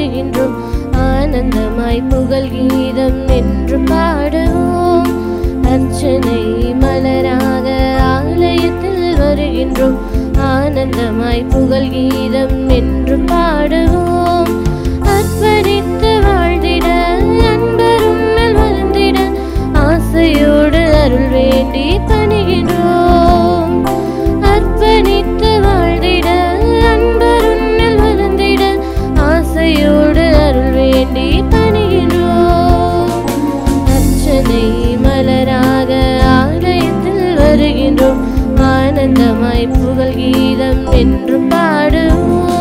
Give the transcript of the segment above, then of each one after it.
வருகின்றோம் ஆனந்தமாய் புகழ் கீதம் என்று பாடுவோம் அர்ச்சனை மலராக ஆலயத்தில் வருகின்றோம் ஆனந்தமாய் புகழ் கீதம் என்று பாடுவோம் அர்ப்பணித்து வாழ்ந்திட அன்பரும் மேல் வளர்ந்திட ஆசையோடு அருள் வேண்டி பணிகின்றோம் அர்ப்பணித்து வாழ்ந்திட அன்பரும் மேல் வளர்ந்திட ஆசையோடு அருள் வேண்டி பணிகின்றோம் அர்ச்சனை மலராக ஆலயத்தில் வருகின்றோம் ஆனந்தமாய் புகழ் கீதம் என்று பாடுவோம்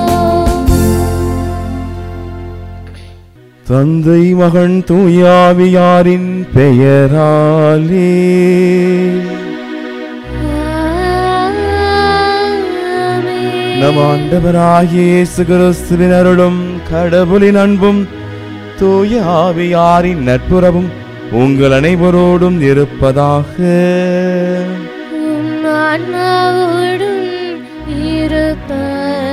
தந்தை மகன் தூயாவியாரின் பெயராலே ஆமென். நம் ஆண்டவராகிய இயேசு கிறிஸ்துவின் அருளும் கடவுளின் அன்பும் தூய ஆவியாரின் நட்புறவும் உங்கள் அனைவரோடும் இருப்பதாக உம் ஆன்மாவோடும் இருப்பதாக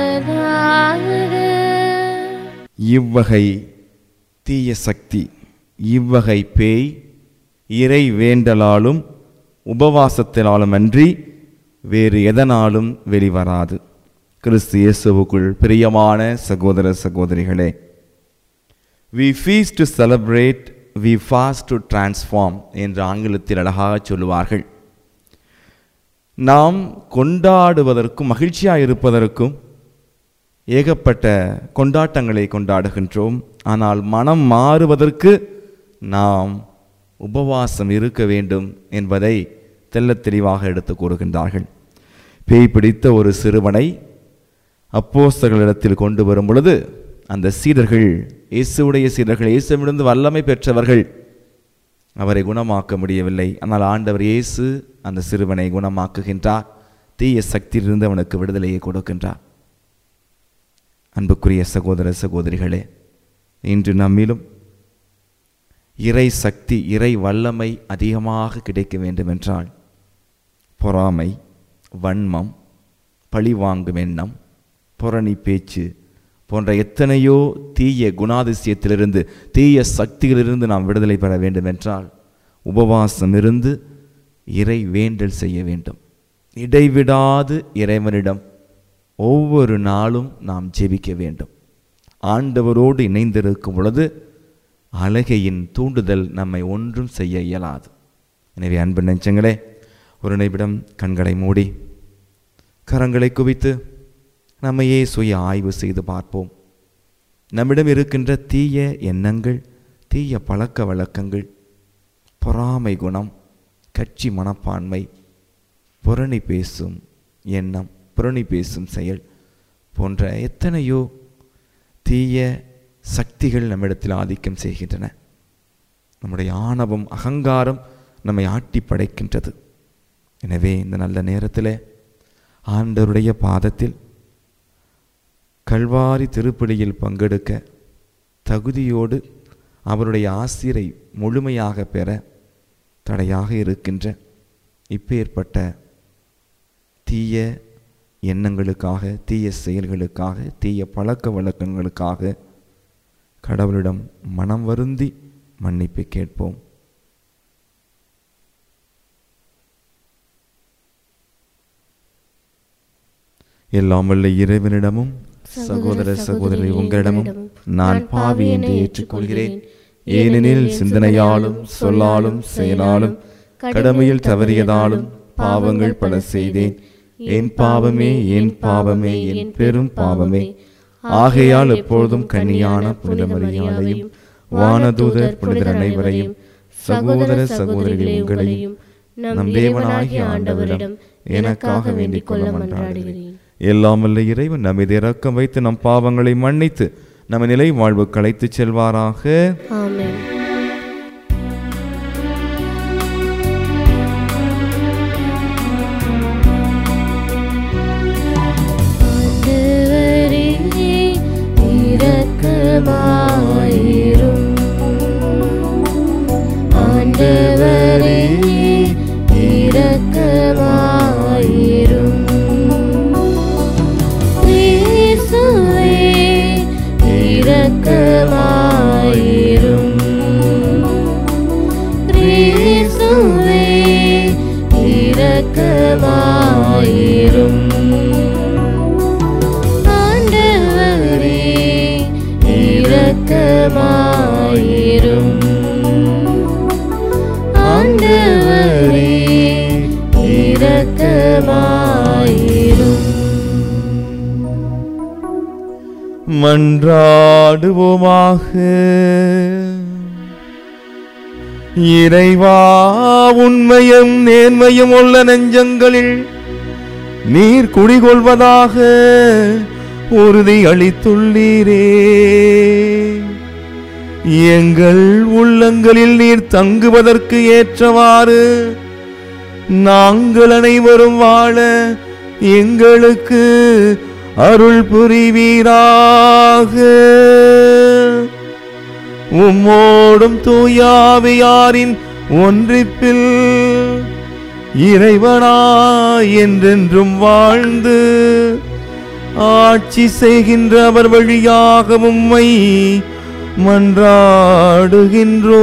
இவ்வகை தீய சக்தி இவ்வகை பேய் இறை வேண்டலாலும் உபவாசத்தினாலும் அன்றி வேறு எதனாலும் வெளிவராது கிறிஸ்து இயேசுவுக்குள் பிரியமான சகோதர சகோதரிகளே we feast to celebrate we fast to transform என்று ஆங்கிலத்தில் அழகாக சொல்லுவார்கள் நாம் கொண்டாடுவதற்கும் மகிழ்ச்சியாக இருப்பதற்கும் ஏகப்பட்ட கொண்டாட்டங்களை கொண்டாடுகின்றோம் ஆனால் மனம் மாறுவதற்கு நாம் உபவாசம் இருக்க வேண்டும் என்பதை தெள்ளத் தெளிவாக எடுத்து கூறுகின்றார்கள் பேய் பிடித்த ஒரு சிறுவனை அப்போஸ்தலர்களிடத்தில் கொண்டு வரும் பொழுது அந்த சீடர்கள் இயேசுவுடைய சீடர்கள் இயேசுவிலிருந்து வல்லமை பெற்றவர்கள் அவரை குணமாக்க முடியவில்லை ஆனால் ஆண்டவர் இயேசு அந்த சிறுவனை குணமாக்குகின்றார் தீய சக்தியிலிருந்து அவனுக்கு விடுதலையை கொடுக்கின்றார் அன்புக்குரிய சகோதர சகோதரிகளே இன்று நம்மிலும் இறை சக்தி இறை வல்லமை அதிகமாக கிடைக்க வேண்டுமென்றால் பொறாமை வன்மம் பழிவாங்கும் எண்ணம் புரணி பேச்சு போன்ற எத்தனையோ தீய குணாதிசயத்திலிருந்து தீய சக்திகளிலிருந்து நாம் விடுதலை பெற வேண்டுமென்றால் உபவாசம் இருந்து இறை வேண்டல் செய்ய வேண்டும் இடைவிடாது இறைவனிடம் ஒவ்வொரு நாளும் நாம் ஜெபிக்க வேண்டும் ஆண்டவரோடு இணைந்திருக்கும் பொழுது அழகையின் தூண்டுதல் நம்மை ஒன்றும் செய்ய இயலாது எனவே அன்பு நெஞ்சங்களே ஒரு நிமிடம் கண்களை மூடி கரங்களை குவித்து நம்மையே சுய ஆய்வு செய்து பார்ப்போம் நம்மிடம் இருக்கின்ற தீய எண்ணங்கள் தீய பழக்க வழக்கங்கள் பொறாமை குணம் கட்சி மனப்பான்மை புரணி பேசும் எண்ணம் புரணி பேசும் செயல் போன்ற எத்தனையோ தீய சக்திகள் நம்மிடத்தில் ஆதிக்கம் செய்கின்றன நம்முடைய ஆணவம் அகங்காரம் நம்மை ஆட்டி படைக்கின்றது எனவே இந்த நல்ல நேரத்தில் ஆண்டவருடைய பாதத்தில் கல்வாரி திருப்பலியில் பங்கெடுக்க தகுதியோடு அவருடைய ஆசிரை முழுமையாக பெற தடையாக இருக்கின்ற இப்பேற்பட்ட தீய எண்ணங்களுக்காக தீய செயல்களுக்காக தீய பழக்க வழக்கங்களுக்காக கடவுளிடம் மனம் வருந்தி மன்னிப்பு கேட்போம் எல்லாம் வல்ல இறைவனிடமும் சகோதர சகோதரி உங்களிடமும் நான் பாவி என்று ஏற்றுக்கொள்கிறேன் ஏனெனில் சிந்தனையாலும் சொல்லாலும் செயலாலும் கடமையில் தவறியதாலும் பாவங்கள் பல செய்தேன் என் பாவமே என் பாவமே என் பெரும் பாவமே ஆகையால் எப்பொழுதும் கன்னியான புனித மரியாதையும் வானதூதர் புனிதர் அனைவரையும் சகோதர சகோதரிகள் உங்களையும் நம் தேவனாகிய ஆண்டவரிடம் எனக்காக வேண்டிக் கொள்ள மன்றாடுகிறேன் எல்லாம் வல்ல இறைவன் நம்மீது இரக்கம் வைத்து நம் பாவங்களை மன்னித்து நம்ம நிலை வாழ்வு களைத்துச் செல்வாராக ஆமென் ஆண்டவரே, இரக்கமாயிரும். ஆண்டவரே, இரக்கமாயிரும். இயேசுவே, இரக்கமாயிரும். இரக்கமாயிரும் கிறிஸ்துவே இரக்கமாயிரும் ஆண்டவரே இரக்கமாயிரும் ஆண்டவரே இரக்கமாயிரும் மன்றாடுவோமாக இறைவா உண்மையும் நேர்மையும் உள்ள நெஞ்சங்களில் நீர் குடிகொள்வதாக உறுதி அளித்துள்ளீரே எங்கள் உள்ளங்களில் நீர் தங்குவதற்கு ஏற்றவாறு நாங்கள் அனைவரும் வாழ எங்களுக்கு அருள் புரிவீராக உம்மோடும் தூயாவியாரின் ஒன்றிப்பில் இறைவனா என்றென்றும் வாழ்ந்து ஆட்சி செய்கின்ற அவர் வழியாக உம்மை மன்றாடுகின்றோ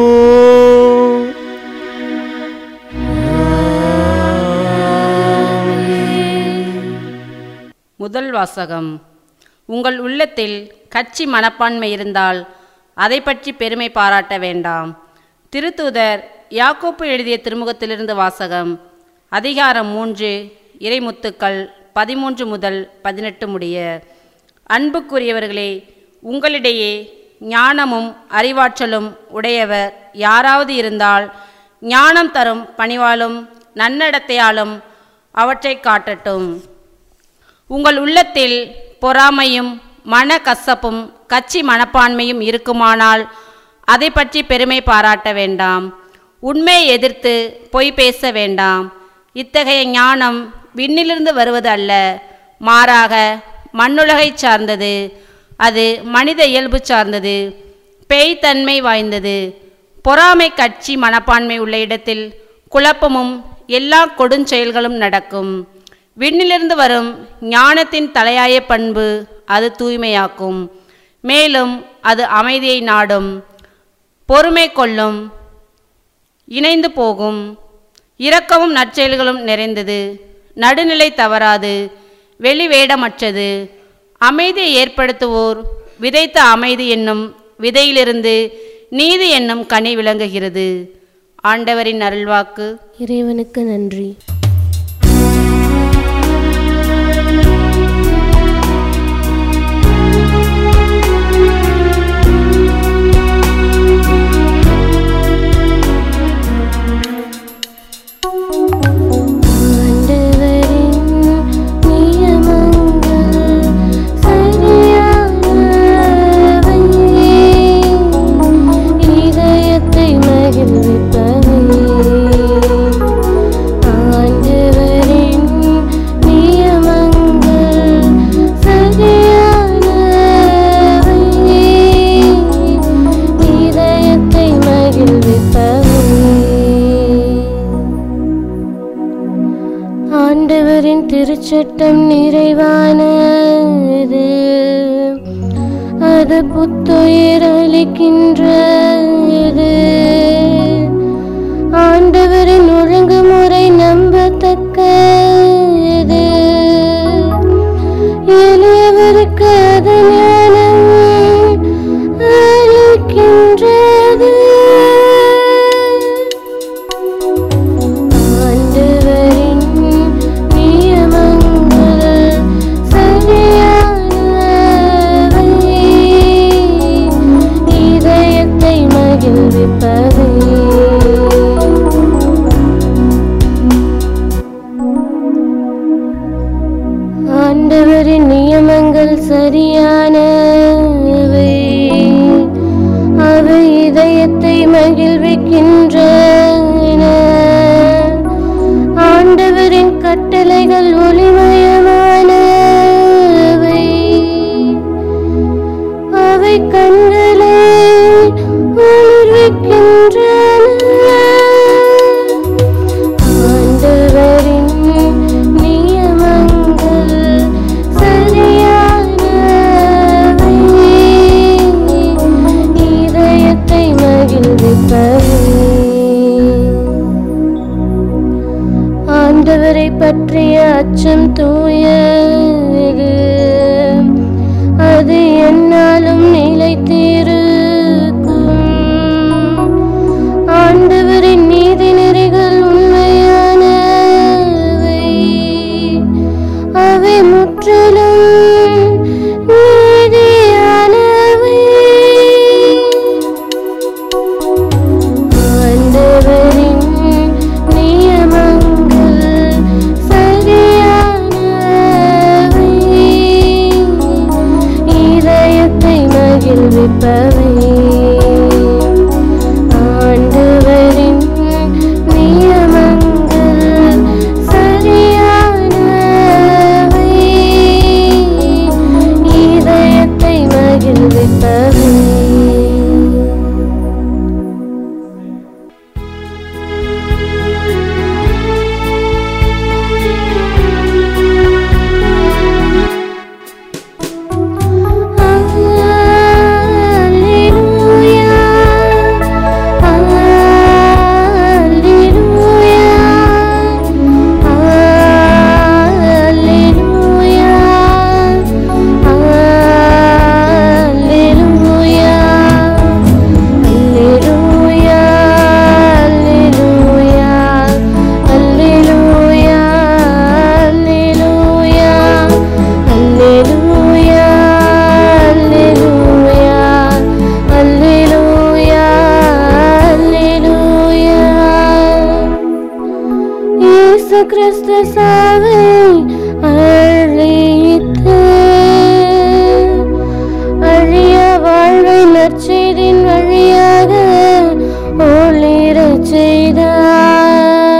முதல் வாசகம் உங்கள் உள்ளத்தில் கட்சி மனப்பான்மை இருந்தால் அதை பற்றி பெருமை பாராட்ட வேண்டாம் திருத்தூதர் யாக்கோப்பு எழுதிய திருமுகத்திலிருந்து வாசகம் அதிகாரம் மூன்று இறைமுத்துக்கள் பதிமூன்று முதல் பதினெட்டு முடிய அன்புக்குரியவர்களே உங்களிடையே ஞானமும் அறிவாற்றலும் உடையவர் யாராவது இருந்தால் ஞானம் தரும் பணிவாலும் நன்னடத்தையாலும் அவற்றை காட்டட்டும் உங்கள் உள்ளத்தில் பொறாமையும் மன கசப்பும் கட்சி மனப்பான்மையும் இருக்குமானால் அதை பற்றி பெருமை பாராட்ட வேண்டாம் உண்மையை எதிர்த்து பொய் பேச வேண்டாம் இத்தகைய ஞானம் விண்ணிலிருந்து வருவது அல்ல மாறாக மண்ணுலகைச் சார்ந்தது அது மனித இயல்பு சார்ந்தது பேய்த்தன்மை வாய்ந்தது பொறாமை கட்சி மனப்பான்மை உள்ள இடத்தில் குழப்பமும் எல்லா கொடுஞ்செயல்களும் நடக்கும் விண்ணிலிருந்து வரும் ஞானத்தின் தலையாய பண்பு அது தூய்மையாக்கும் மேலும் அது அமைதியை நாடும் பொறுமை கொள்ளும் இணைந்து போகும் இரக்கமும் நற்செயல்களும் நிறைந்தது நடுநிலை தவறாது வெளிவேடமற்றது அமைதியை ஏற்படுத்துவோர் விதைத்த அமைதி என்னும் விதையிலிருந்து நீதி என்னும் கனி விளங்குகிறது ஆண்டவரின் அருள்வாக்கு இறைவனுக்கு நன்றி ஆண்டவரின் நியமங்கள் சரியானவை இதயத்தை மகிழ்விப்பவை ஆண்டவரின் நியமங்கள் சரியானவை இதயத்தை மகிழ்விப்பவை ஆண்டவரின் திருச்சட்டம் நிறைவானது அது புத்துயிர் அளிக்கின்றது ஆண்டவரின் ஒழுங்குமுறை நம்பத்தக்கது எளியவருக்கு அது ஞானம் அளிக்கின்றது ஆண்டவரின் நியமங்கள் சரியானவை இதயத்தை மகிழ்விப்பவை ஆண்டவரின் நியமங்கள் சரியானவை அவை இதயத்தை மகிழ்விக்கின்றன ஆண்டவரின் கட்டளைகள் ஒளிமயமானவை அவை கண்களை ஒளிர்விக்கின்றன ஆண்டவரின் நியமங்கள் சரியானவை அச்சம் தூயது அது என்னாலும் நிலைத்திருக்கும் ஆண்டவரின் நீதி நெறிகள் உண்மையானவை அவை முற்றிலும் நீதியானவை ஆண்டவரின் நியமங்கள் சரியானவை இதயத்தை மகிழ்விப்பவை ஆண்டவரின் நியமங்கள் சரியானவை இதயத்தை மகிழ்விப்பவை கிறிஸ்து சாவை அழித்து அழிய வாழ்வை நற்செய்தின் வழியாக ஒளிரச் செய்தார்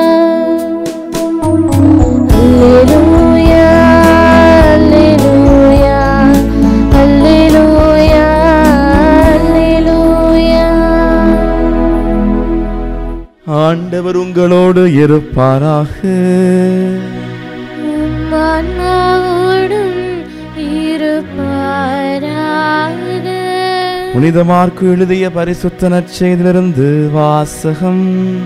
அல்லேலூயா அல்லேலூயா அல்லேலூயா அல்லேலூயா ஆண்டவர் உங்களோடு இருப்பாராக உம் ஆன்மாவோடும் இருப்பாராக புனித மார்க்கு எழுதிய பரிசுத்த நற்செய்திலிருந்து வாசகம்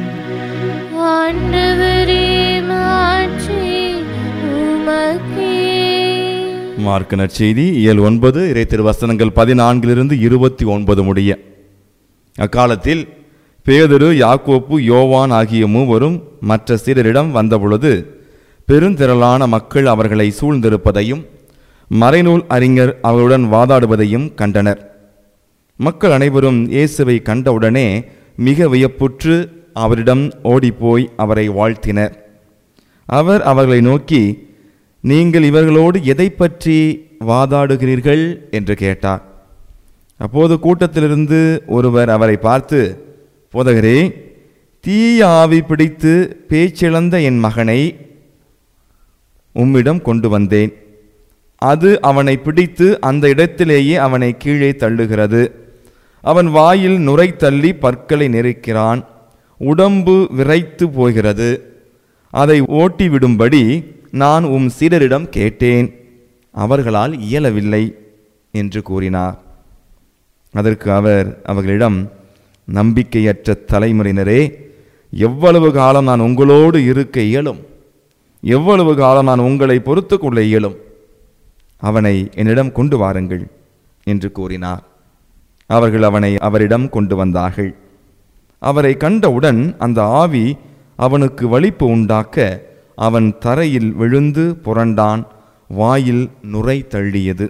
ஆண்டவரே மாற்றி உமக்கே மார்க்கு நற்செய்தி இயல் ஒன்பது இறை திருவசனங்கள் பதினான்கிலிருந்து இருபத்தி ஒன்பது முடிய அக்காலத்தில் பேதுரு யாக்கோப்பு யோவான் ஆகிய மூவரும் மற்ற சிலரிடம் வந்தபொழுது பெருந்திரளான மக்கள் அவர்களை சூழ்ந்திருப்பதையும் மறைநூல் அறிஞர் அவர்களுடன் வாதாடுவதையும் கண்டனர் மக்கள் அனைவரும் இயேசுவை கண்டவுடனே மிக வியப்புற்று அவரிடம் ஓடிப்போய் அவரை வாழ்த்தினர் அவர் அவர்களை நோக்கி நீங்கள் இவர்களோடு எதை பற்றி வாதாடுகிறீர்கள் என்று கேட்டார் அப்போது கூட்டத்திலிருந்து ஒருவர் அவரை பார்த்து போதகரே தீய ஆவி பிடித்து பேச்சிழந்த என் மகனை உம்மிடம் கொண்டு வந்தேன் அது அவனை பிடித்து அந்த இடத்திலேயே அவனை கீழே தள்ளுகிறது அவன் வாயில் நுரை தள்ளி பற்களை நெருக்கிறான் உடம்பு விரைத்து போகிறது அதை ஓட்டி விடும்படி நான் உம் சீடரிடம் கேட்டேன் அவர்களால் இயலவில்லை என்று கூறினார் அதற்கு அவர் அவர்களிடம் நம்பிக்கையற்ற தலைமுறையினரே எவ்வளவு காலம் நான் உங்களோடு இருக்க இயலும் எவ்வளவு காலம் நான் உங்களை பொறுத்து கொள்ள இயலும் அவனை என்னிடம் கொண்டு வாருங்கள் என்று கூறினார் அவர்கள் அவனை அவரிடம் கொண்டு வந்தார்கள் அவரை கண்டவுடன் அந்த ஆவி அவனுக்கு வலிப்பு உண்டாக்க அவன் தரையில் விழுந்து புரண்டான் வாயில் நுரை தள்ளியது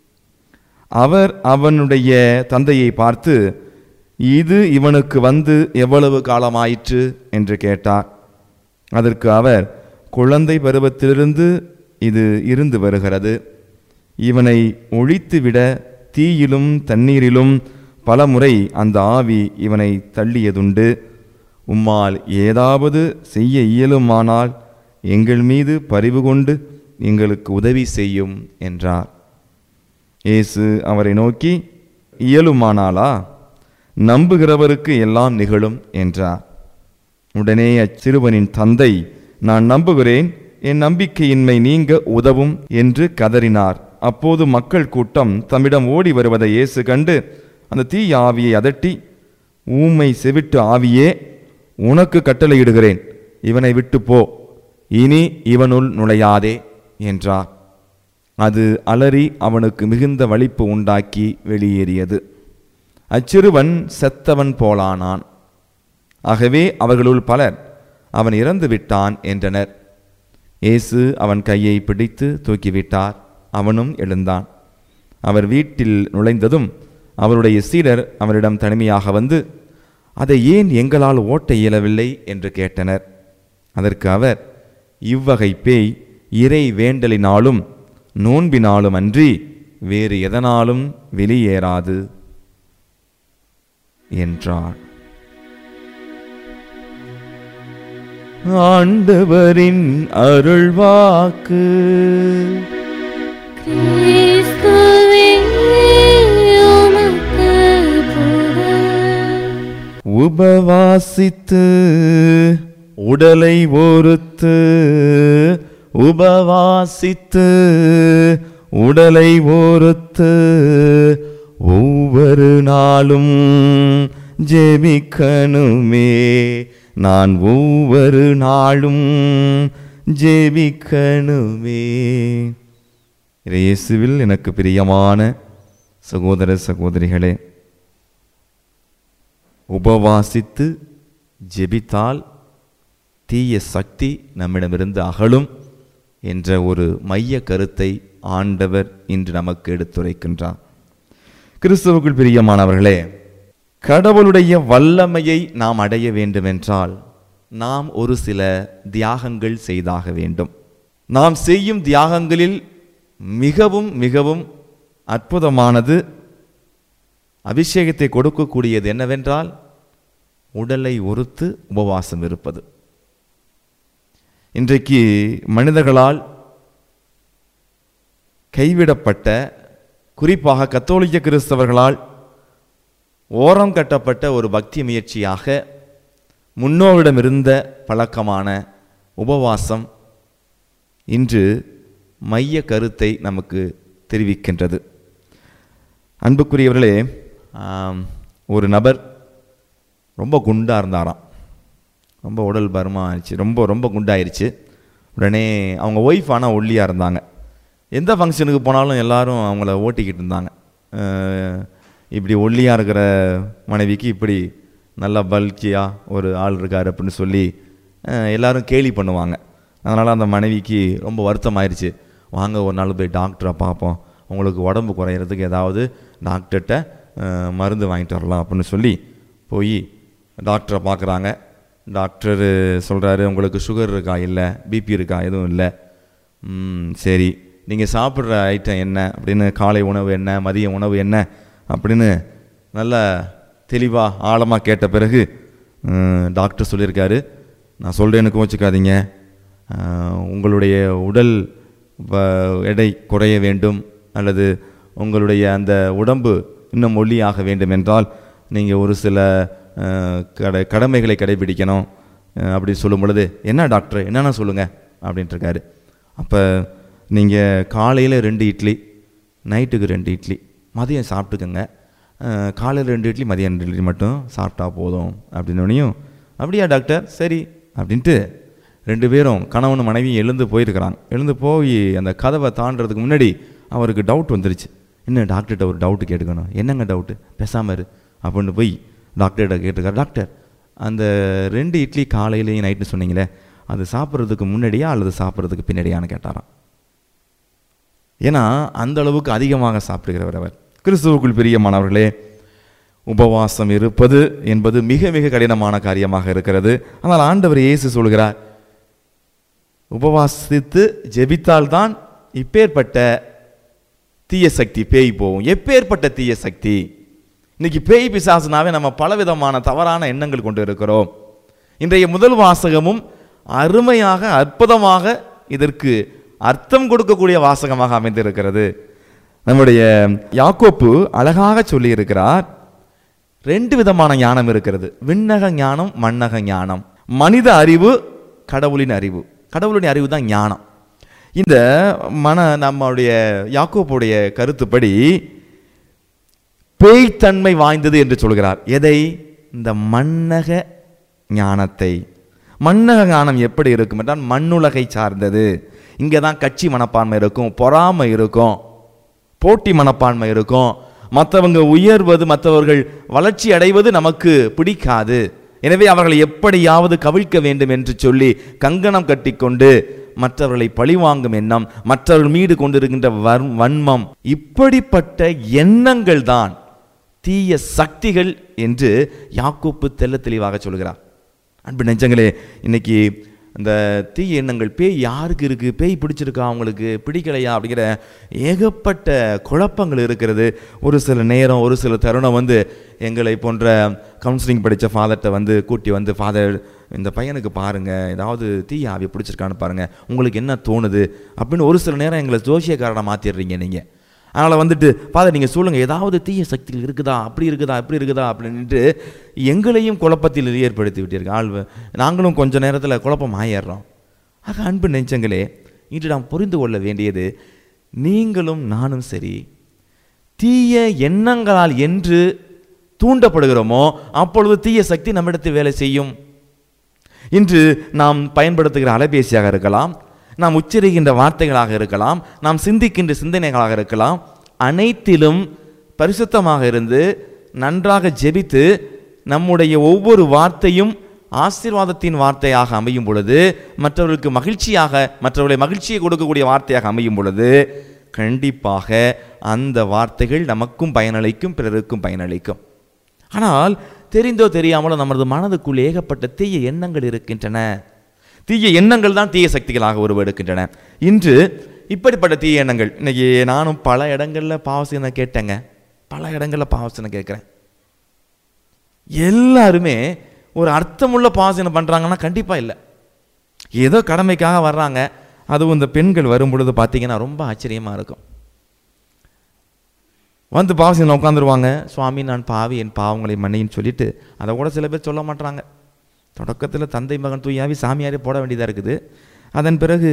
அவர் அவனுடைய தந்தையை பார்த்து இது இவனுக்கு வந்து எவ்வளவு காலமாயிற்று என்று கேட்டார் அதற்கு அவர் குழந்தை பருவத்திலிருந்து இது இருந்து வருகிறது இவனை ஒழித்துவிட தீயிலும் தண்ணீரிலும் பலமுறை அந்த ஆவி இவனை தள்ளியதுண்டு உம்மால் ஏதாவது செய்ய இயலுமானால் எங்கள் மீது பரிவு கொண்டு எங்களுக்கு உதவி செய்யும் என்றார் இயேசு அவரை நோக்கி இயலுமானாலா நம்புகிறவருக்கு எல்லாம் நிகழும் என்றார் உடனே அச்சிறுவனின் தந்தை நான் நம்புகிறேன் என் நம்பிக்கையின்மை நீங்க உதவும் என்று கதறினார் அப்போது மக்கள் கூட்டம் தம்மிடம் ஓடி வருவதை இயேசு கண்டு அந்த தீய ஆவியை அதட்டி ஊமை செவிட்டு ஆவியே உனக்கு கட்டளையிடுகிறேன் இவனை விட்டு போ இனி இவனுள் நுழையாதே என்றார் அது அலறி அவனுக்கு மிகுந்த வலிப்பு உண்டாக்கி வெளியேறியது அச்சிறுவன் செத்தவன் போலானான் ஆகவே அவர்களுள் பலர் அவன் இறந்து விட்டான் என்றனர் இயேசு அவன் கையை பிடித்து தூக்கிவிட்டார் அவனும் எழுந்தான் அவர் வீட்டில் நுழைந்ததும் அவருடைய சீடர் அவரிடம் தனிமையாக வந்து அதை ஏன் எங்களால் ஓட்ட இயலவில்லை என்று கேட்டனர் அதற்கு அவர் இவ்வகை பேய் இறை வேண்டலினாலும் நோன்பினாலும் அன்றி வேறு எதனாலும் வெளியேறாது என்றார் ஆண்டவரின் அருள்வாக்கு கிறிஸ்துவே உமக்கு புகழ் உபவாசித்து உடலை ஒருத்து உபவாசித்து உடலை ஒருத்து ஒவ்வொரு நாளும் ஜெபிக்கணுமே நான் ஒவ்வொரு நாளும் ஜெபிக்கணுமே இயேசுவில் எனக்கு பிரியமான சகோதர சகோதரிகளே உபவாசித்து ஜெபித்தால் தீய சக்தி நம்மிடமிருந்து அகலும் என்ற ஒரு மைய கருத்தை ஆண்டவர் இன்று நமக்கு எடுத்துரைக்கின்றார் கிறிஸ்துவுக்குள் பிரியமானவர்களே கடவுளுடைய வல்லமையை நாம் அடைய வேண்டுமென்றால் நாம் ஒரு சில தியாகங்கள் செய்தாக வேண்டும் நாம் செய்யும் தியாகங்களில் மிகவும் மிகவும் அற்புதமானது அபிஷேகத்தை கொடுக்கக்கூடியது என்னவென்றால் உடலை ஒருத்து உபவாசம் இருப்பது இன்றைக்கு மனிதர்களால் கைவிடப்பட்ட குறிப்பாக கத்தோலிக்க கிறிஸ்தவர்களால் ஓரம் கட்டப்பட்ட ஒரு பக்தி முயற்சியாக முன்னோரிடமிருந்த பழக்கமான உபவாசம் இன்று மைய கருத்தை நமக்கு தெரிவிக்கின்றது அன்புக்குரியவர்களே ஆம், ஒரு நபர் ரொம்ப குண்டாக இருந்தாராம் ரொம்ப உடல் பருமா ஆயிடுச்சு ரொம்ப ரொம்ப குண்டாயிருச்சு உடனே அவங்க ஒய்ஃப் ஆனால் ஒல்லியாக இருந்தாங்க எந்த ஃபங்க்ஷனுக்கு போனாலும் எல்லாரும் அவங்கள ஓட்டிக்கிட்டு இருந்தாங்க அஹ், இப்படி ஒல்லியாக இருக்கிற மனைவிக்கு இப்படி நல்லா பல்கியாக ஒரு ஆள் இருக்கார் அப்படின்னு சொல்லி அஹ், எல்லாரும் கேலி பண்ணுவாங்க அதனால் அந்த மனைவிக்கு ரொம்ப வருத்தமாயிருச்சு வாங்க ஒரு நாள் போய் டாக்டரை பார்ப்போம் உங்களுக்கு உடம்பு குறையிறதுக்கு ஏதாவது டாக்டர்கிட்ட அஹ், மருந்து வாங்கிட்டு வரலாம் அப்படின்னு சொல்லி போய் டாக்டரை பார்க்குறாங்க டாக்டர் சொல்கிறாரு உங்களுக்கு சுகர் இருக்கா இல்லை பிபி இருக்கா எதுவும் இல்லை ம், சரி நீங்கள் சாப்பிட்ற ஐட்டம் என்ன அப்படின்னு காலை உணவு என்ன மதிய உணவு என்ன அப்படின்னு நல்லா தெளிவாக ஆழமாக கேட்ட பிறகு ம், டாக்டர் சொல்லியிருக்காரு நான் சொல்கிறேன்னு கோச்சிக்காதீங்க அஹ், உங்களுடைய உடல் வ- எடை குறைய வேண்டும் அல்லது உங்களுடைய அந்த உடம்பு இன்னும் ஒல்லியாக வேண்டும் என்றால் நீங்கள் ஒரு சில அஹ், கடை கடமைகளை கடைபிடிக்கணும் அஹ், அப்படி சொல்லும் பொழுது என்ன டாக்டர் என்னென்ன சொல்லுங்கள் அப்படின்ட்டு இருக்காரு அப்போ நீங்கள் காலையில் ரெண்டு இட்லி நைட்டுக்கு ரெண்டு இட்லி மதியம் சாப்பிட்டுக்கோங்க அஹ், காலையில் ரெண்டு இட்லி மதியம் ரெண்டு இட்லி மட்டும் சாப்பிட்டா போதும் அப்படின்னோடனையும் அப்படியா டாக்டர் சரி அப்படின்ட்டு ரெண்டு பேரும் கணவன் மனைவி எழுந்து போயிருக்கிறாங்க எழுந்து போய் அந்த கதவை தாண்டறதுக்கு முன்னாடி அவருக்கு டவுட் வந்துருச்சு என்ன டாக்டர்கிட்ட ஒரு டவுட்டு கேட்டுக்கணும் என்னங்க டவுட்டு பேசாம இரு அப்படின்னு போய் டாக்டர்கிட்ட கேட்டிருக்காரு டாக்டர் அந்த ரெண்டு இட்லி காலையிலையும் நைட்டு சொன்னீங்களே அது சாப்பிட்றதுக்கு முன்னாடியா அல்லது சாப்பிட்றதுக்கு பின்னாடியான்னு கேட்டாராம் ஏன்னா அந்த அளவுக்கு அதிகமாக சாப்பிடுகிறவர் அவர் கிறிஸ்துவுக்குள் பிரியமானவர்களே உபவாசம் இருப்பது என்பது மிக மிக கடினமான காரியமாக இருக்கிறது ஆனால் ஆண்டவர் இயேசு சொல்கிறார் உபவாசித்து ஜெபித்தால்தான் இப்பேற்பட்ட தீய சக்தி பேய் போகும் எப்பேற்பட்ட தீய சக்தி இன்னைக்கு பேய் பிசாசுனாவே நம்ம பலவிதமான தவறான எண்ணங்கள் கொண்டு இருக்கிறோம் இன்றைய முதல் வாசகமும் அருமையாக அற்புதமாக இதற்கு அர்த்தம் கொடுக்கக்கூடிய வாசகமாக அமைந்திருக்கிறது நம்முடைய யாக்கோப்பு அழகாக சொல்லியிருக்கிறார் ரெண்டு விதமான ஞானம் இருக்கிறது விண்ணக ஞானம் மண்ணக ஞானம் மனித அறிவு கடவுளின் அறிவு கடவுளின் அறிவு தான் ஞானம் இந்த மன நம்முடைய யாக்கோப்புடைய கருத்துப்படி பேய்த்தன்மை வாய்ந்தது என்று சொல்கிறார் எதை இந்த மண்ணக ஞானத்தை மண்ணக ஞானம் எப்படி இருக்கும் என்றால் மண்ணுலகை சார்ந்தது இங்கே தான் கட்சி மனப்பான்மை இருக்கும் பொறாமை இருக்கும் போட்டி மனப்பான்மை இருக்கும் மற்றவங்க உயர்வது மற்றவர்கள் வளர்ச்சி அடைவது நமக்கு பிடிக்காது எனவே அவர்களை எப்படியாவது கவிழ்க்க வேண்டும் என்று சொல்லி கங்கணம் கட்டிக்கொண்டு மற்றவர்களை பழிவாங்கும் எண்ணம் மற்றவர்கள் மீது கொண்டிருக்கின்ற வர்- வன்மம் இப்படிப்பட்ட எண்ணங்கள் தான் தீய சக்திகள் என்று யாக்கோப்பு தெள்ள தெளிவாக சொல்கிறார் அன்பு நெஞ்சங்களே இன்னைக்கு இந்த தீய எண்ணங்கள் பேய் யாருக்கு இருக்குது பேய் பிடிச்சிருக்கா அவங்களுக்கு பிடிக்கலையா அப்படிங்கிற ஏகப்பட்ட குழப்பங்கள் இருக்கிறது ஒரு சில நேரம் ஒரு சில தருணம் வந்து எங்களை போன்ற கவுன்சிலிங் படித்த ஃபாதர்கிட்ட வந்து கூட்டி வந்து ஃபாதர் இந்த பையனுக்கு பாருங்கள் ஏதாவது தீய ஆவியை பிடிச்சிருக்கான்னு பாருங்கள் உங்களுக்கு என்ன தோணுது அப்படின்னு ஒரு சில நேரம் எங்களை ஜோசியக்காரனை மாற்றிடுறீங்க நீங்கள் அதனால் வந்துட்டு ஃபாதர் நீங்கள் சொல்லுங்கள் ஏதாவது தீய சக்திகள் இருக்குதா அப்படி இருக்குதா இப்படி இருக்குதா அப்படின்ட்டு எங்களையும் குழப்பத்தில் ஏற்படுத்தி விட்டீர்கள் ஆள் நாங்களும் கொஞ்ச நேரத்தில் குழப்பம் ஆயிடுறோம் ஆக அன்பு நெஞ்சங்களே இன்று நாம் புரிந்து கொள்ள வேண்டியது நீங்களும் நானும் சரி தீய எண்ணங்களால் என்று தூண்டப்படுகிறோமோ அப்பொழுது தீய சக்தி நம்மிடத்தில் வேலை செய்யும் இன்று நாம் பயன்படுத்துகிற அலைபேசியாக இருக்கலாம் நாம் உச்சரிக்கின்ற வார்த்தைகளாக இருக்கலாம் நாம் சிந்திக்கின்ற சிந்தனைகளாக இருக்கலாம் அனைத்திலும் பரிசுத்தமாக இருந்து நன்றாக ஜெபித்து நம்முடைய ஒவ்வொரு வார்த்தையும் ஆசீர்வாதத்தின் வார்த்தையாக அமையும் பொழுது மற்றவர்களுக்கு மகிழ்ச்சியாக மற்றவர்களை மகிழ்ச்சியை கொடுக்கக்கூடிய வார்த்தையாக அமையும் பொழுது கண்டிப்பாக அந்த வார்த்தைகள் நமக்கும் பயனளிக்கும் பிறருக்கும் பயனளிக்கும் ஆனால் தெரிந்தோ தெரியாமலோ நமது மனதுக்குள் ஏகப்பட்ட தீய எண்ணங்கள் இருக்கின்றன தீய எண்ணங்கள் தான் தீய சக்திகளாக உருவெடுக்கின்றன இன்று இப்படிப்பட்ட தீய எண்ணங்கள் இன்னைக்கு நானும் பல இடங்களில் பாவசனை கேட்டேங்க பல இடங்களில் பாவசனை கேட்குறேன் எல்லாருமே ஒரு அர்த்தமுள்ள பாவசனை பண்ணுறாங்கன்னா கண்டிப்பாக இல்லை ஏதோ கடமைக்காக வர்றாங்க அதுவும் இந்த பெண்கள் வரும் பொழுது பார்த்தீங்கன்னா ரொம்ப ஆச்சரியமாக இருக்கும் வந்து பாவசியில் உட்காந்துருவாங்க சுவாமி நான் பாவி என் பாவங்களை மன்னின்னு சொல்லிட்டு அதை கூட சில பேர் சொல்ல மாட்டாங்க தொடக்கத்தில் தந்தை மகன் தூயாவி சாமியாரே போட வேண்டியதாக இருக்குது அதன் பிறகு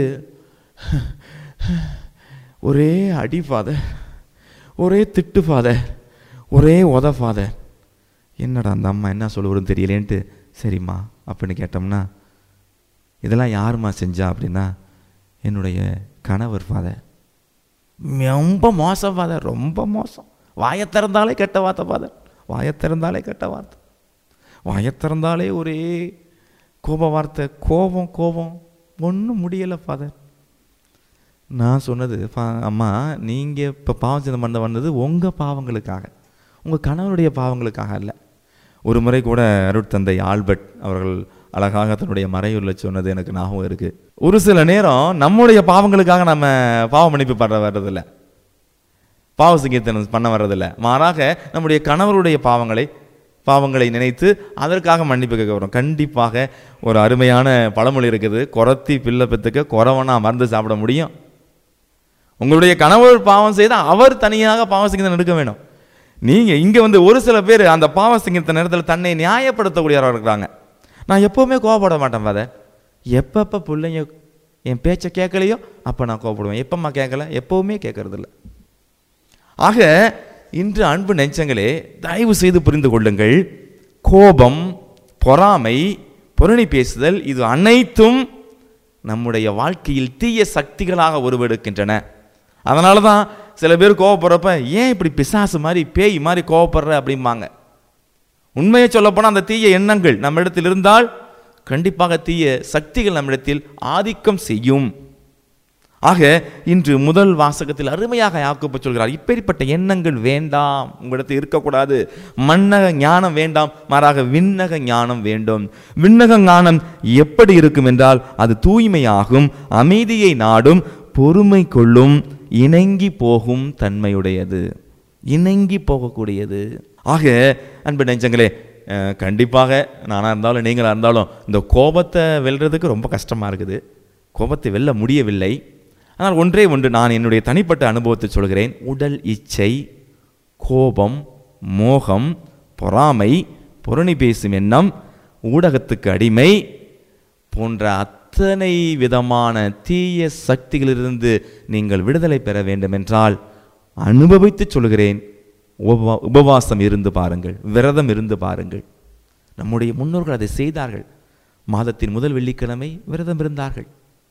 ஒரே அடி ஃபாதர் ஒரே திட்டு ஃபாதர் ஒரே உத ஃபாதர் என்னடா அந்த அம்மா என்ன சொல்லுவதுன்னு தெரியலேன்ட்டு சரிம்மா அப்படின்னு கேட்டோம்னா இதெல்லாம் யாரும்மா செஞ்சா அப்படின்னா என்னுடைய கணவர் ஃபாதர் ரொம்ப மோசம் ஃபாதர் ரொம்ப மோசம் வாயை திறந்தாலே கெட்ட வார்த்தை ஃபாதர் வாயை திறந்தாலே கெட்ட வார்த்தை வாயை திறந்தாலே ஒரே கோப வார்த்தை கோபம் கோபம் ஒன்றும் முடியலை ஃபாதர் நான் சொன்னது "ஃபா- அம்மா நீங்கள் இப்போ பாவம் சிந்தம் பண்ண வந்தது உங்கள் பாவங்களுக்காக உங்கள் கணவருடைய பாவங்களுக்காக அல்ல ஒரு முறை கூட அருட்தந்தை ஆல்பர்ட் அவர்கள் அழகாக தன்னுடைய மறையூரில் சொன்னது எனக்கு ஞாபகம் இருக்குது ஒரு சில நேரம் நம்முடைய பாவங்களுக்காக நம்ம பாவ மன்னிப்பு பண்ண வர்றதில்ல பாவ சங்கீர்த்தனம் பண்ண வர்றதில்ல மாறாக நம்முடைய கணவருடைய பாவங்களை பாவங்களை நினைத்து அதற்காக மன்னிப்பு கேட்க வரும் கண்டிப்பாக ஒரு அருமையான பழமொழி இருக்குது குறத்தி பிள்ளை பெத்துக்க குறவனா மருந்து சாப்பிட முடியும் உங்களுடைய கணவர் பாவம் செய்தால் அவர் தனியாக பாவ சங்கீதம் எடுக்க வேணும் நீங்க இங்க வந்து ஒரு சில பேர் அந்த பாவ சங்கீத நேரத்தில் தன்னை நியாயப்படுத்தக்கூடியவராக இருக்கிறாங்க நான் எப்பவுமே கோவப்பட மாட்டேன் பாத எப்பப்போ பிள்ளைங்க என் பேச்சை கேட்கலையோ அப்போ நான் கோவப்படுவேன் எப்பம்மா கேட்கல எப்பவுமே கேட்கறதில்ல ஆக இன்று அன்பு நெஞ்சங்களே தயவு செய்து புரிந்து கொள்ளுங்கள் கோபம் பொறாமை புரணி பேசுதல் இது அனைத்தும் நம்முடைய வாழ்க்கையில் தீய சக்திகளாக உருவெடுக்கின்றன அதனால தான் சில பேர் கோவப்படுறப்ப ஏன் இப்படி பிசாசு மாதிரி பேய் மாதிரி கோவப்படுற அப்படிம்பாங்க உண்மையை சொல்லப்போனால் அந்த தீய எண்ணங்கள் நம்மிடத்தில் இருந்தால் கண்டிப்பாக தீய சக்திகள் நம்மிடத்தில் ஆதிக்கம் செய்யும் ஆக இன்று முதல் வாசகத்தில் அருமையாக யாக்கோப்பு சொல்கிறார் இப்பேற்பட்ட எண்ணங்கள் வேண்டாம் உங்களிடத்தில் இருக்கக்கூடாது மன்னக ஞானம் வேண்டாம் மாறாக விண்ணக ஞானம் வேண்டும் விண்ணக ஞானம் எப்படி இருக்கும் என்றால் அது தூய்மையாகும் அமைதியை நாடும் பொறுமை கொள்ளும் இணங்கி போகும் தன்மையுடையது இணங்கி போகக்கூடியது ஆக அன்பு நெஞ்சங்களே அஹ், கண்டிப்பாக நானாக இருந்தாலும் நீங்களாக இருந்தாலும் இந்த கோபத்தை வெல்றதுக்கு ரொம்ப கஷ்டமாக இருக்குது கோபத்தை வெல்ல முடியவில்லை ஆனால் ஒன்றே ஒன்று நான் என்னுடைய தனிப்பட்ட அனுபவத்தை சொல்கிறேன் உடல் இச்சை கோபம் மோகம் பொறாமை புரணி பேசும் எண்ணம் ஊடகத்துக்கு அடிமை போன்ற அத்தனை விதமான தீய சக்திகளிலிருந்து நீங்கள் விடுதலை பெற வேண்டுமென்றால் அனுபவித்து சொல்கிறேன் உபவா- உபவாசம் இருந்து பாருங்கள் விரதம் இருந்து பாருங்கள் நம்முடைய முன்னோர்கள் அதை செய்தார்கள் மாதத்தின் முதல் வெள்ளிக்கிழமை விரதம் இருந்தார்கள்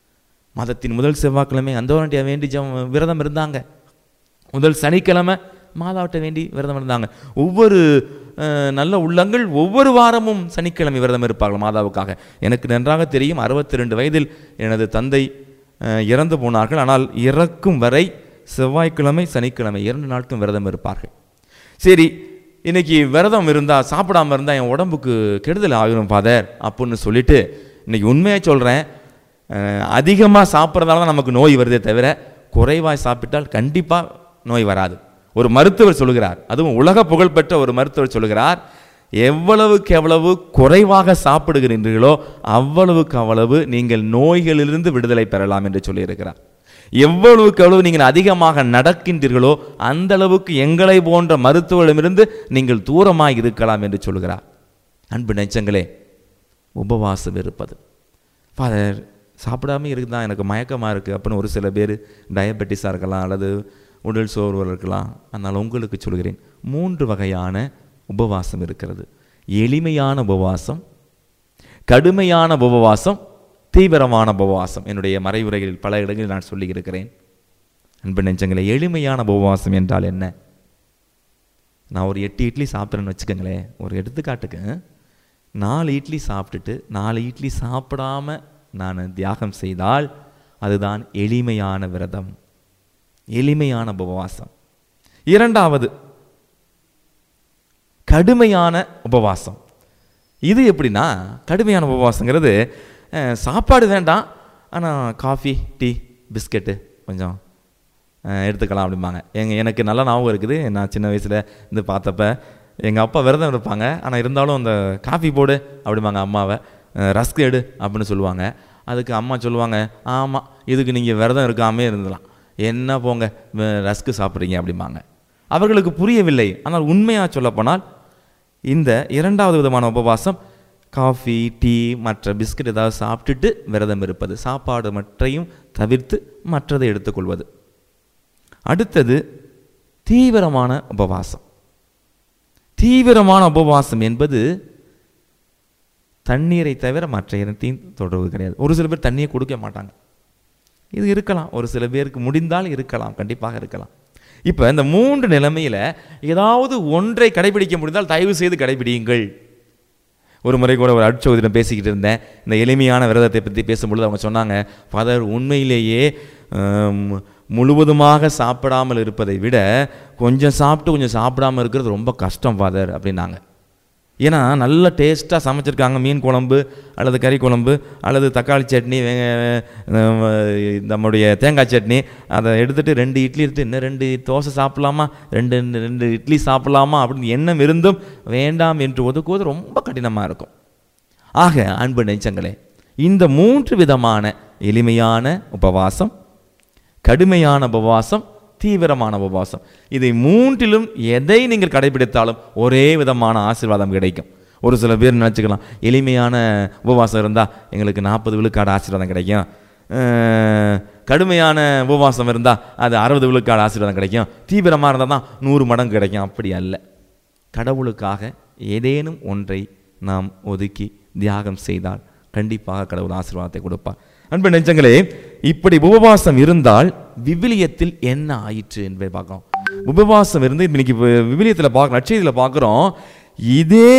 மாதத்தின் முதல் செவ்வாய்க்கிழமை அந்தோரண்டியா வேண்டி ஜெபம் விரதம் இருந்தாங்க முதல் சனிக்கிழமை மாதாவிட்ட வேண்டி விரதம் இருந்தாங்க ஒவ்வொரு அஹ், நல்ல உள்ளங்கள் ஒவ்வொரு வாரமும் சனிக்கிழமை விரதம் இருப்பார்கள் மாதாவுக்காக எனக்கு நன்றாக தெரியும் அறுபத்தி ரெண்டு வயதில் எனது தந்தை அஹ், இறந்து போனார்கள் ஆனால் இறக்கும் வரை செவ்வாய்க்கிழமை சனிக்கிழமை இரண்டு நாட்களும் விரதம் இருப்பார்கள் சரி இன்னைக்கு விரதம் இருந்தால் சாப்பிடாம இருந்தால் என் உடம்புக்கு கெடுதல் ஆகிரும் ஃபாதர் அப்படின்னு சொல்லிட்டு இன்னைக்கு உண்மையாக சொல்கிறேன் அதிகமாக சாப்பிட்றதால தான் நமக்கு நோய் வருதே தவிர குறைவாய் சாப்பிட்டால் கண்டிப்பாக நோய் வராது ஒரு மருத்துவர் சொல்லுகிறார் அதுவும் உலக புகழ்பெற்ற ஒரு மருத்துவர் சொல்லுகிறார் எவ்வளவுக்கு எவ்வளவு குறைவாக சாப்பிடுகிறீர்களோ அவ்வளவுக்கு அவ்வளவு நீங்கள் நோய்களிலிருந்து விடுதலை பெறலாம் என்று சொல்லியிருக்கிறார் எவ்வளவுக்கு எவ்வளவு நீங்கள் அதிகமாக நடக்கின்றீர்களோ அந்த அளவுக்கு எங்களை போன்ற மருத்துவரிடமிருந்து நீங்கள் தூரமாக இருக்கலாம் என்று சொல்கிறார் அன்பு நெச்சங்களே உபவாசம் இருப்பது ஃபாதர் சாப்பிடாம இருக்குதான் எனக்கு மயக்கமாக இருக்குது அப்படின்னு ஒரு சில பேர் டயபெட்டிஸாக இருக்கலாம் அல்லது உடல் சோர்வு இருக்கலாம் அதனால் உங்களுக்கு சொல்கிறேன் மூன்று வகையான உபவாசம் இருக்கிறது எளிமையான உபவாசம் கடுமையான உபவாசம் தீவிரமான உபவாசம் என்னுடைய மறைவுரைகளில் பல இடங்களில் நான் சொல்லியிருக்கிறேன் அன்பு நெஞ்சங்களே எளிமையான உபவாசம் என்றால் என்ன நான் ஒரு எட்டு இட்லி சாப்பிட்றேன்னு வச்சுக்கோங்களேன் ஒரு எடுத்துக்காட்டுக்கு நாலு இட்லி சாப்பிட்டுட்டு நாலு இட்லி சாப்பிடாம நான் தியாகம் செய்தால் அதுதான் எளிமையான விரதம் எளிமையான உபவாசம் இரண்டாவது கடுமையான உபவாசம் இது எப்படின்னா கடுமையான உபவாசங்கிறது அஹ், சாப்பாடு வேண்டாம் ஆனால் காஃபி டீ பிஸ்கெட்டு கொஞ்சம் அஹ், எடுத்துக்கலாம் அப்படிம்பாங்க எங்க எனக்கு நல்லா ஞாபகம் இருக்குது நான் சின்ன வயசில் இருந்து பார்த்தப்ப எங்கள் அப்பா விரதம் இருப்பாங்க ஆனால் இருந்தாலும் அந்த காஃபி போடு அப்படிம்பாங்க அம்மாவை ரஸ்க் எடு அப்படின்னு சொல்லுவாங்க அதுக்கு அம்மா சொல்லுவாங்க ஆமாம் இதுக்கு நீங்கள் விரதம் இருக்காமே இருந்தலாம் என்ன போங்க ரஸ்க்கு சாப்பிட்றீங்க அப்படிம்பாங்க அவர்களுக்கு புரியவில்லை ஆனால் உண்மையாக சொல்லப்போனால் இந்த இரண்டாவது விதமான உபவாசம் காஃபி டீ மற்ற பிஸ்கட் ஏதாவது சாப்பிட்டுட்டு விரதம் இருப்பது சாப்பாடு மற்றையும் தவிர்த்து மற்றதை எடுத்துக்கொள்வது அடுத்தது தீவிரமான உபவாசம் தீவிரமான உபவாசம் என்பது தண்ணீரை தவிர மற்ற இடத்தையும் தொடர்பு கிடையாது ஒரு சில பேர் தண்ணியை கொடுக்க மாட்டாங்க இது இருக்கலாம் ஒரு சில பேருக்கு முடிந்தால் இருக்கலாம் கண்டிப்பாக இருக்கலாம் இப்போ இந்த மூன்று நிலைமையில் ஏதாவது ஒன்றை கடைபிடிக்க முடிந்தால் தயவு செய்து கடைபிடியுங்கள் ஒரு முறை கூட ஒரு அட்சோதிடம் பேசிக்கிட்டு இருந்தேன் இந்த எளிமையான விரதத்தை பற்றி பேசும்பொழுது அவங்க சொன்னாங்க ஃபாதர் உண்மையிலேயே ஆம், முழுவதுமாக சாப்பிடாமல் இருப்பதை விட கொஞ்சம் சாப்பிட்டு கொஞ்சம் சாப்பிடாம இருக்கிறது ரொம்ப கஷ்டம் ஃபாதர் அப்படின்னாங்க ஏன்னா நல்ல டேஸ்ட்டாக சமைச்சிருக்காங்க மீன் குழம்பு அல்லது கறி குழம்பு அல்லது தக்காளி சட்னி வெங்க- அஹ் நம்முடைய தேங்காய் சட்னி அதை எடுத்துட்டு ரெண்டு இட்லி எடுத்து இன்னும் ரெண்டு தோசை சாப்பிடலாமா ரெண்டு ரெண்டு இட்லி சாப்பிடலாமா அப்படின்னு எண்ணம் இருந்தும் வேண்டாம் என்று ஒதுக்குவது ரொம்ப கடினமாக இருக்கும் ஆக அன்பு நெஞ்சங்களே இந்த மூன்று விதமான எளிமையான உபவாசம் கடுமையான உபவாசம் தீவிரமான உபவாசம் இதை மூன்றிலும் எதை நீங்கள் கடைபிடித்தாலும் ஒரே விதமான ஆசீர்வாதம் கிடைக்கும் ஒரு சில பேர் நினச்சிக்கலாம் எளிமையான உபவாசம் இருந்தால் எங்களுக்கு நாற்பது விழுக்காடு ஆசீர்வாதம் கிடைக்கும் அஹ், கடுமையான உபவாசம் இருந்தால் அது அறுபது விழுக்காடு ஆசீர்வாதம் கிடைக்கும் தீவிரமாக இருந்தால் தான் நூறு மடங்கு கிடைக்கும் அப்படி அல்ல கடவுளுக்காக ஏதேனும் ஒன்றை நாம் ஒதுக்கி தியாகம் செய்தால் கண்டிப்பாக கடவுள் ஆசீர்வாதத்தை கொடுப்பார் அன்பு நெஞ்சங்களே இப்படி உபவாசம் இருந்தால் விவிலியத்தில் என்ன ஆயிற்று என்பதை பார்க்கிறோம் உபவாசம் இருந்து இன்னைக்கு விவிலியத்தில் பார்க்க நற்செய்தியில் பார்க்குறோம் இதே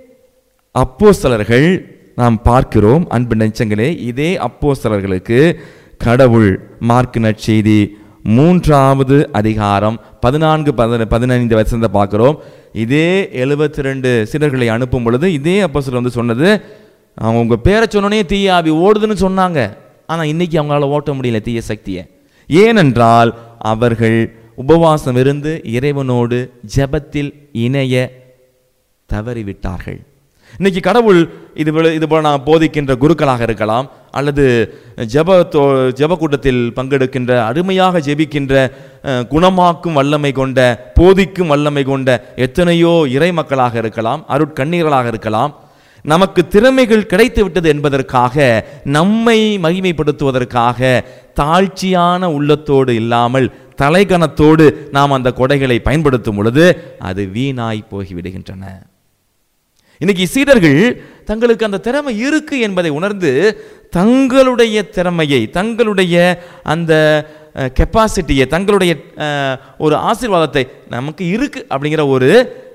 அப்போஸ்தலர்கள் நாம் பார்க்கிறோம் அன்பு நெஞ்சங்களே இதே அப்போஸ்தலர்களுக்கு கடவுள் மார்க் நற்செய்தி மூன்றாவது அதிகாரம் பதினான்கு பதின பதினைந்து வசனத்தை பார்க்கிறோம் இதே எழுபத்தி ரெண்டு சீடர்களை அனுப்பும் பொழுது இதே அப்போஸ்தலர் வந்து சொன்னது அவங்க உங்க பேரை சொன்னோனே தீய ஆவி ஓடுதுன்னு சொன்னாங்க ஆனா இன்னைக்கு அவங்களால ஓட்ட முடியல தீய சக்தியை ஏனென்றால் அவர்கள் உபவாசம் இருந்து இறைவனோடு ஜெபத்தில் இணைய தவறிவிட்டார்கள் இன்னைக்கு கடவுள் இது போல இது போல நான் போதிக்கின்ற குருக்களாக இருக்கலாம் அல்லது ஜெப ஜெப கூட்டத்தில் பங்கெடுக்கின்ற அருமையாக ஜெபிக்கின்ற அஹ், குணமாக்கும் வல்லமை கொண்ட போதிக்கும் வல்லமை கொண்ட எத்தனையோ இறை மக்களாக இருக்கலாம் அருட்கண்ணீர்களாக இருக்கலாம் நமக்கு திறமைகள் கிடைத்து விட்டது என்பதற்காக நம்மை மகிமைப்படுத்துவதற்காக தாழ்ச்சியான உள்ளத்தோடு இல்லாமல் தலைகணத்தோடு நாம் அந்த கொடைகளை பயன்படுத்தும் பொழுது அது வீணாய் போகிவிடுகின்றன இன்னைக்கு சீடர்கள் தங்களுக்கு அந்த திறமை இருக்கு என்பதை உணர்ந்து தங்களுடைய திறமையை தங்களுடைய அந்த கெப்பாசிட்டியை தங்களுடைய அஹ், ஒரு ஆசீர்வாதத்தை நமக்கு இருக்கு அப்படிங்கிற ஒரு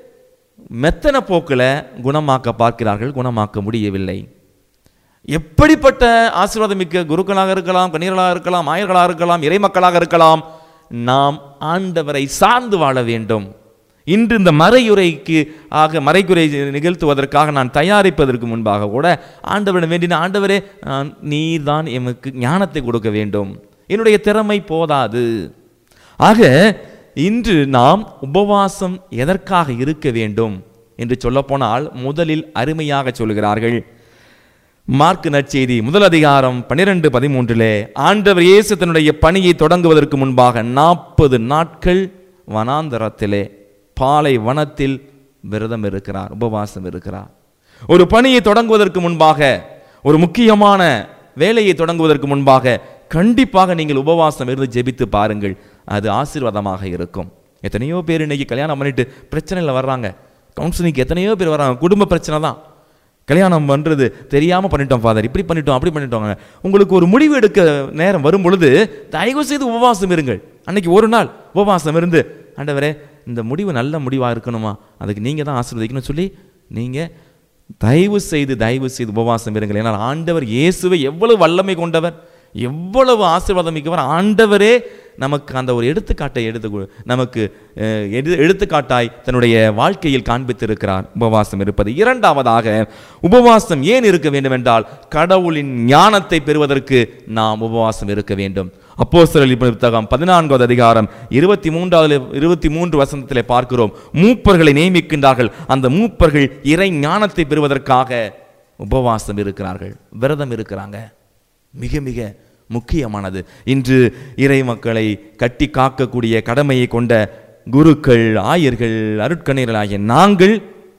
மெத்தன போக்கில் குணமாக்க பார்க்கிறார்கள் குணமாக்க முடியவில்லை எப்படிப்பட்ட ஆசீர்வாதம் மிக்க குருக்களாக இருக்கலாம் கண்ணீர்களாக இருக்கலாம் ஆயர்களாக இருக்கலாம் இறைமக்களாக இருக்கலாம் நாம் ஆண்டவரை சார்ந்து வாழ வேண்டும் இன்று இந்த மறையுரைக்கு ஆக மறைக்குறை நிகழ்த்துவதற்காக நான் தயாரிப்பதற்கு முன்பாக கூட ஆண்டவரிடம் வேண்டின ஆண்டவரே நான் நீர்தான் எமக்கு ஞானத்தை கொடுக்க வேண்டும் என்னுடைய திறமை போதாது ஆக இன்று நாம் உபவாசம் எதற்காக இருக்க வேண்டும் என்று சொல்லப்போனால் முதலில் அருமையாக சொல்கிறார்கள் மார்க் நற்செய்தி முதல் அதிகாரம் பன்னிரெண்டு பதிமூன்றிலே ஆண்டவர் இயேசு தன்னுடைய பணியை தொடங்குவதற்கு முன்பாக நாற்பது நாட்கள் வனாந்தரத்திலே பாலை வனத்தில் விரதம் இருக்கிறார் உபவாசம் இருக்கிறார் ஒரு பணியை தொடங்குவதற்கு முன்பாக ஒரு முக்கியமான வேலையை தொடங்குவதற்கு முன்பாக கண்டிப்பாக நீங்கள் உபவாசம் இருந்து ஜெபித்து பாருங்கள் அது ஆசீர்வாதமாக இருக்கும் எத்தனையோ பேர் இன்னைக்கு கல்யாணம் பண்ணிட்டு பிரச்சனையில் வர்றாங்க கவுன்சிலிங்க்கு எத்தனையோ பேர் வர்றாங்க குடும்ப பிரச்சனை தான் கல்யாணம் பண்ணுறது தெரியாமல் பண்ணிட்டோம் ஃபாதர் இப்படி பண்ணிட்டோம் அப்படி பண்ணிட்டோங்க உங்களுக்கு ஒரு முடிவு எடுக்க நேரம் வரும் பொழுது தயவு செய்து உபவாசம் இருங்கள் அன்னைக்கு ஒரு நாள் உபவாசம் இருந்து ஆண்டவரே இந்த முடிவு நல்ல முடிவாக இருக்கணுமா அதுக்கு நீங்கள் தான் ஆசீர்வதிக்கணும்னு சொல்லி நீங்கள் தயவு செய்து தயவு செய்து உபவாசம் இருங்கள் ஏன்னால் ஆண்டவர் இயேசுவை எவ்வளவு வல்லமை கொண்டவர் எவ்வளவு ஆசீர்வாதம் மிக்கவர் ஆண்டவரே நமக்கு அந்த ஒரு எடுத்துக்காட்டை எடுத்து கொ- நமக்கு அஹ், எடு- எடுத்துக்காட்டாய் தன்னுடைய வாழ்க்கையில் காண்பித்திருக்கிறார் உபவாசம் இருப்பது இரண்டாவதாக உபவாசம் ஏன் இருக்க வேண்டும் என்றால் கடவுளின் ஞானத்தை பெறுவதற்கு நாம் உபவாசம் இருக்க வேண்டும் அப்போஸ்தலர் புத்தகம் பதினான்காவது அதிகாரம் இருபத்தி மூன்றாவது இருபத்தி மூன்று வசனத்திலே பார்க்கிறோம் மூப்பர்களை நியமிக்கின்றார்கள் அந்த மூப்பர்கள் இறை ஞானத்தை பெறுவதற்காக உபவாசம் இருக்கிறார்கள் விரதம் இருக்கிறாங்க மிக மிக முக்கியமானது இன்று இறை மக்களை கட்டி காக்கக்கூடிய கடமையை கொண்ட குருக்கள் ஆயர்கள் அருட்கணியர்கள் ஆகிய நாங்கள்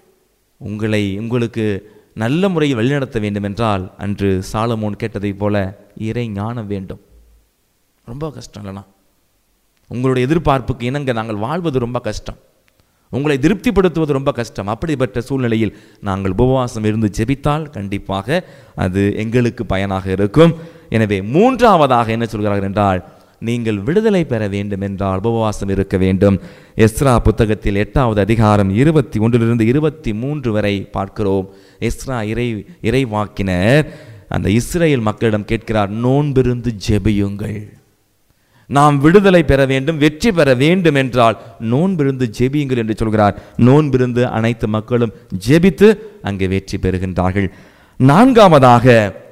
உங்களை உங்களுக்கு நல்ல முறையில் வழிநடத்த வேண்டும் என்றால் அன்று சாலமோன் கேட்டதைப் போல இறை ஞானம் வேண்டும் ரொம்ப கஷ்டம் இல்லைனா உங்களுடைய எதிர்பார்ப்புக்கு இணங்க நாங்கள் வாழ்வது ரொம்ப கஷ்டம் உங்களை திருப்திப்படுத்துவது ரொம்ப கஷ்டம் அப்படிப்பட்ட சூழ்நிலையில் நாங்கள் உபவாசம் இருந்து ஜெபித்தால் கண்டிப்பாக அது எங்களுக்கு பயனாக இருக்கும் எனவே மூன்றாவதாக என்ன சொல்கிறார்கள் என்றால் நீங்கள் விடுதலை பெற வேண்டும் என்றால் உபவாசம் இருக்க வேண்டும் எஸ்ரா புத்தகத்தில் எட்டாவது அதிகாரம் இருபத்தி ஒன்றிலிருந்து இருபத்தி மூன்று வரை பார்க்கிறோம் எஸ்ரா இறை இறைவாக்கினர் அந்த இஸ்ரேல் மக்களிடம் கேட்கிறார் நோன்பிருந்து ஜெபியுங்கள் நாம் விடுதலை பெற வேண்டும் வெற்றி பெற வேண்டும் என்றால் நோன்பிருந்து ஜெபியுங்கள் என்று சொல்கிறார் நோன்பிருந்து அனைத்து மக்களும் ஜெபித்து அங்கே வெற்றி பெறுகின்றார்கள் நான்காவதாக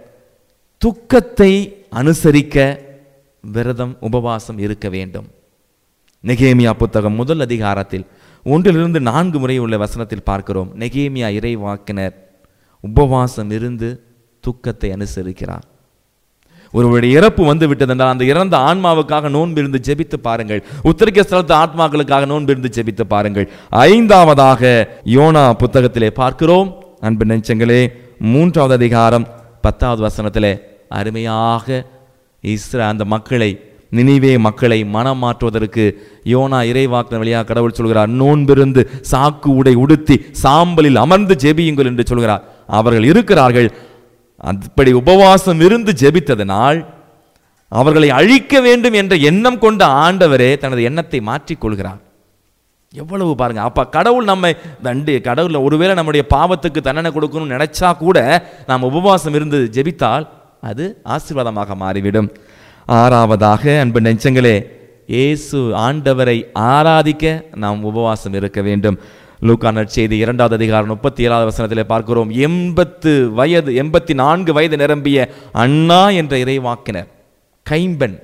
துக்கத்தை அனுசரிக்க விரதம் உபவாசம் இருக்க வேண்டும் நெகேமியா புத்தகம் முதல் அதிகாரத்தில் ஒன்றிலிருந்து நான்கு முறை உள்ள வசனத்தில் பார்க்கிறோம் நெகேமியா இறைவாக்கினர் உபவாசம் இருந்து துக்கத்தை அனுசரிக்கிறார் ஒருவருடைய இறப்பு வந்து விட்டதென்றால் அந்த இறந்த ஆன்மாவுக்காக நோன்பு இருந்து ஜெபித்து பாருங்கள் உத்தரிக்க ஸ்தலத்து ஆத்மாக்களுக்காக நோன்பு இருந்து ஜெபித்து பாருங்கள் ஐந்தாவதாக யோனா புத்தகத்திலே பார்க்கிறோம் அன்பு நெஞ்சங்களே மூன்றாவது அதிகாரம் பத்தாவது வசனத்திலே அருமையாக இஸ்ர அந்த மக்களை நினிவே மக்களை மனம் மாற்றுவதற்கு யோனா இறைவாக்கின வழியாக கடவுள் சொல்கிறார் நோன்பிருந்து சாக்கு உடை உடுத்தி சாம்பலில் அமர்ந்து ஜெபியுங்கள் என்று சொல்கிறார் அவர்கள் இருக்கிறார்கள் அப்படி உபவாசம் இருந்து ஜெபித்ததனால் அவர்களை அழிக்க வேண்டும் என்ற எண்ணம் கொண்ட ஆண்டவரே தனது எண்ணத்தை மாற்றிக் கொள்கிறார் எவ்வளவு பாருங்க அப்ப கடவுள் நம்மை தண்டு கடவுள் ஒருவேளை நம்முடைய பாவத்துக்கு தண்டனை கொடுக்கணும்னு நினைச்சா கூட நாம் உபவாசம் இருந்து ஜெபித்தால் அது ஆசீர்வாதமாக மாறிவிடும் ஆறாவதாக அன்பு நெஞ்சங்களே இயேசு ஆண்டவரை ஆராதிக்க நாம் உபவாசம் இருக்க வேண்டும் லூக்கா நற்செய்தி இரண்டாவது அதிகாரம் முப்பத்தி ஏழாவது வசனத்திலே பார்க்கிறோம் எண்பத்து வயது எண்பத்தி நான்கு வயது நிரம்பிய அண்ணா என்ற இறைவாக்கினர் கைம்பெண்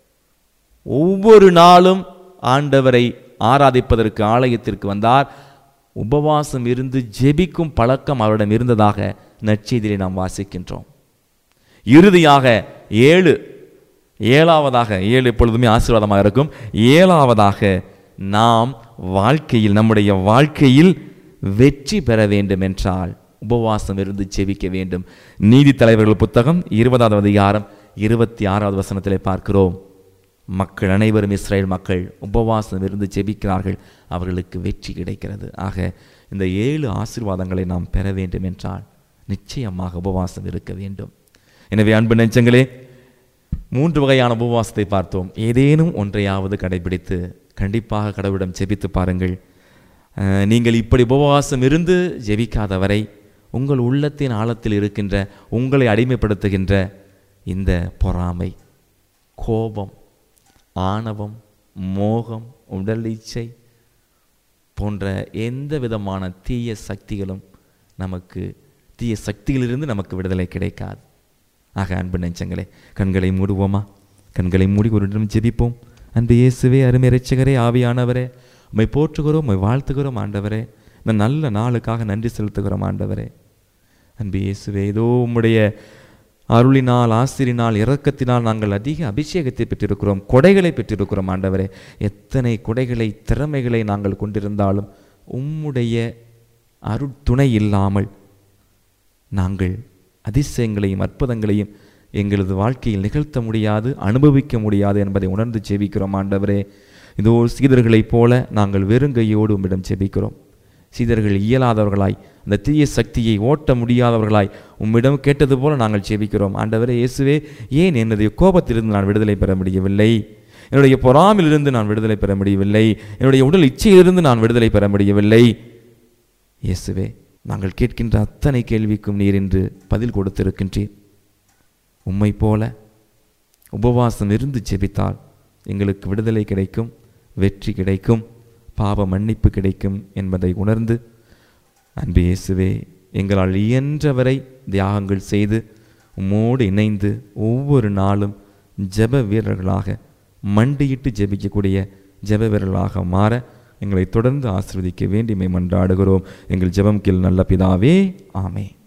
ஒவ்வொரு நாளும் ஆண்டவரை ஆராதிப்பதற்கு ஆலயத்திற்கு வந்தார் உபவாசம் இருந்து ஜெபிக்கும் பழக்கம் அவரிடம் இருந்ததாக நற்செய்தியிலே நாம் வாசிக்கின்றோம் இறுதியாக ஏழு ஏழாவதாக ஏழு எப்பொழுதுமே ஆசீர்வாதமாக இருக்கும் ஏழாவதாக நாம் வாழ்க்கையில் நம்முடைய வாழ்க்கையில் வெற்றி பெற வேண்டும் என்றால் உபவாசம் இருந்து ஜெபிக்க வேண்டும் நீதி தலைவர்கள் புத்தகம் இருபதாவது அதிகாரம் இருபத்தி ஆறாவது வசனத்திலே பார்க்கிறோம் மக்கள் அனைவரும் இஸ்ரேல் மக்கள் உபவாசம் இருந்து ஜெபிக்கிறார்கள் அவர்களுக்கு வெற்றி கிடைக்கிறது ஆக இந்த ஏழு ஆசீர்வாதங்களை நாம் பெற வேண்டும் என்றால் நிச்சயமாக உபவாசம் இருக்க வேண்டும் எனவே அன்பு நெஞ்சங்களே மூன்று வகையான உபவாசத்தை பார்த்தோம் ஏதேனும் ஒன்றையாவது கடைபிடித்து கண்டிப்பாக கடவுளிடம் ஜெபித்து பாருங்கள் அஹ், நீங்கள் இப்படி உபவாசம் இருந்து ஜெபிக்காத வரை உங்கள் உள்ளத்தின் ஆழத்தில் இருக்கின்ற உங்களை அடிமைப்படுத்துகின்ற இந்த பொறாமை கோபம் ஆணவம் மோகம் உடல் இச்சை போன்ற எந்த விதமான தீய சக்திகளும் நமக்கு தீய சக்திகளிலிருந்து நமக்கு விடுதலை கிடைக்காது ஆக அன்பு நெஞ்சங்களே கண்களை மூடுவோமா கண்களை மூடி ஒரு நிமிடம் ஜெபிப்போம் அன்பு இயேசுவே அருமை இறைச்சகரே ஆவியானவரே உம்மை போற்றுகிறோம் உம்மை வாழ்த்துகிறோம் ஆண்டவரே இந்த நல்ல நாளுக்காக நன்றி செலுத்துகிறோம் ஆண்டவரே அன்பு இயேசுவே ஏதோ உம்முடைய அருளினால் ஆசிரினால் இரக்கத்தினால் நாங்கள் அதிக அபிஷேகத்தை பெற்றிருக்கிறோம் கொடைகளை பெற்றிருக்கிறோம் ஆண்டவரே எத்தனை கொடைகளை திறமைகளை நாங்கள் கொண்டிருந்தாலும் உம்முடைய அருட்துணை இல்லாமல் நாங்கள் அதிசயங்களையும் அற்புதங்களையும் எங்களது வாழ்க்கையில் நிகழ்த்த முடியாது அனுபவிக்க முடியாது என்பதை உணர்ந்து ஜெபிக்கிறோம் ஆண்டவரே இதோ சீதர்களைப் போல நாங்கள் வெறுங்கையோடு உம்மிடம் ஜெபிக்கிறோம் சீதர்கள் இயலாதவர்களாய் அந்த தீய சக்தியை ஓட்ட முடியாதவர்களாய் உம்மிடம் கேட்டது போல நாங்கள் ஜெபிக்கிறோம் ஆண்டவரே இயேசுவே ஏன் என்னுடைய கோபத்திலிருந்து நான் விடுதலை பெற முடியவில்லை என்னுடைய பொறாமிலிருந்து நான் விடுதலை பெற முடியவில்லை என்னுடைய உடல் இச்சையிலிருந்து நான் விடுதலை பெற முடியவில்லை இயேசுவே நாங்கள் கேட்கின்ற அத்தனை கேள்விக்கும் நீர் என்று பதில் கொடுத்திருக்கின்றீர் உம்மை போல உபவாசம் இருந்து ஜெபித்தால் எங்களுக்கு விடுதலை கிடைக்கும் வெற்றி கிடைக்கும் பாவ மன்னிப்பு கிடைக்கும் என்பதை உணர்ந்து அன்பு இயேசுவே எங்களால் இயன்றவரை தியாகங்கள் செய்து உம்மோடு இணைந்து ஒவ்வொரு நாளும் ஜெப வீரர்களாக மண்டியிட்டு ஜெபிக்கக்கூடிய ஜெப வீரர்களாக மாற எங்களை தொடர்ந்து ஆசிர்வதிக்க வேண்டிமை மன்றாடுகிறோம் எங்கள் ஜெபம் கீழ் நல்ல பிதாவே ஆமே